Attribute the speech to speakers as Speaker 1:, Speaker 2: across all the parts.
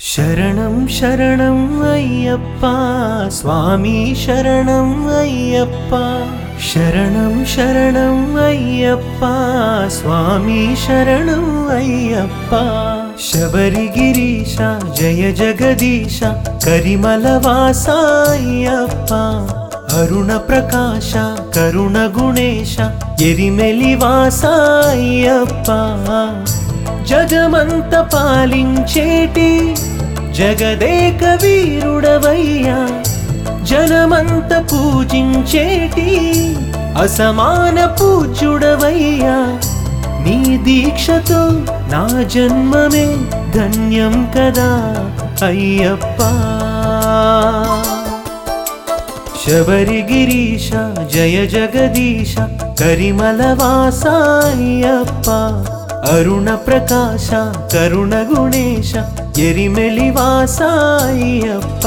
Speaker 1: శరణం శరణం అయ్యప్ప స్వామి శరణం అయ్యప్ప శరణం శరణం అయ్యప్ప స్వామి శరణం అయ్యప్ప శబరిగిరీశ జయ జగదీశ కరిమల వాస అయ్యప్ప అరుణ ప్రకాశ కరుణ గుణేశ ఎరిమెలి వాస అయ్యప్ప జగమంత పాలించేటి జగదేక వీరుడవయ్యా జనమంత పూజించేటి అసమాన పూజ్యుడవయ్యా నీ దీక్షతో నా జన్మమే ధన్యం కదా అయ్యప్ప శబరిగిరీశ జయ జగదీశ కరిమల వాసాయ్యప్ప అరుణ ప్రకాశ కరుణ గుణేశ ఎరిమెలి వాసాయ్యప్ప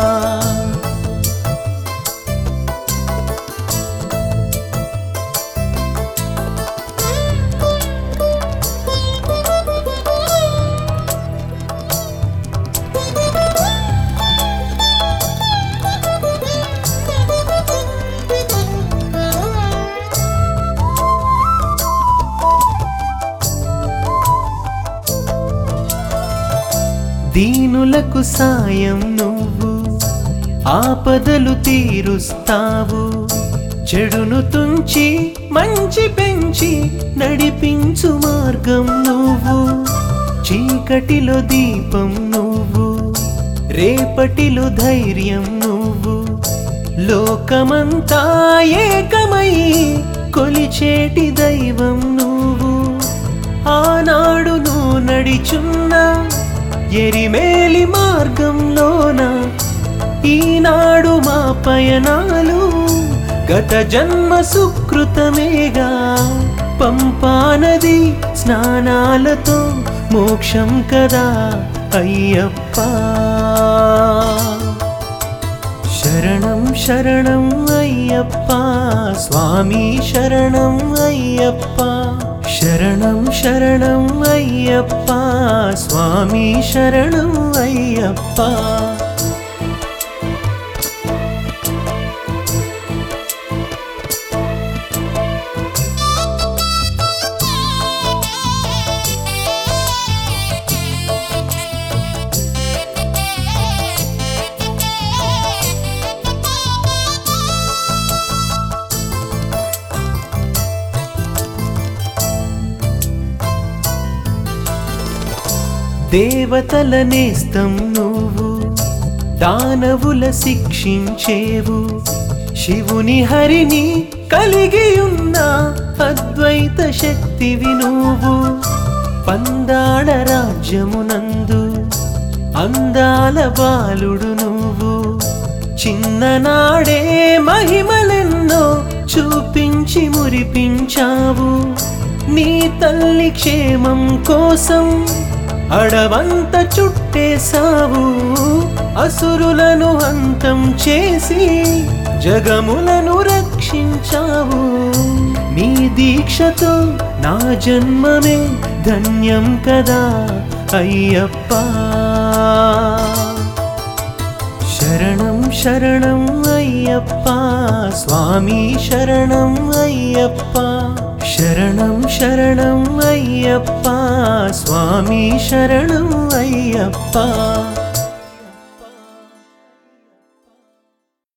Speaker 1: దీనులకు సాయం నువ్వు ఆపదలు తీరుస్తావు చెడును తుంచి మంచి పెంచి నడిపించు మార్గం నువ్వు చీకటిలో దీపం నువ్వు రేపటిలో ధైర్యం నువ్వు లోకమంతా ఏకమై కొలిచేటి దైవం నువ్వు ఆనాడు నువ్వు నడిచున్నా ఎరిమేలి మార్గంలోన ఈనాడు మా పయనాలు గత జన్మ సుకృతమేగా పంపానది స్నానాలతో మోక్షం కదా అయ్యప్ప శరణం శరణం అయ్యప్ప స్వామి శరణం అయ్యప్ప శరణం శరణం అయ్యప్ప స్వామి శరణం అయ్యప్ప దేవతల నేస్తం నువ్వు దానవుల శిక్షించేవు శివుని హరిని కలిగి ఉన్న అద్వైత శక్తివి నువ్వు పందాడ రాజ్యమునందు అందాల బాలుడు నువ్వు చిన్ననాడే మహిమలెన్నో చూపించి మురిపించావు నీ తల్లి క్షేమం కోసం అడవంత చుట్టేశావు అసురులను అంతం చేసి జగములను రక్షించావు నీ దీక్షతో నా జన్మమే ధన్యం కదా అయ్యప్ప శరణం శరణం అయ్యప్ప స్వామి శరణం అయ్యప్ప శరణం శరణం అయ్యప్ప స్వామి శరణం అయ్యప్ప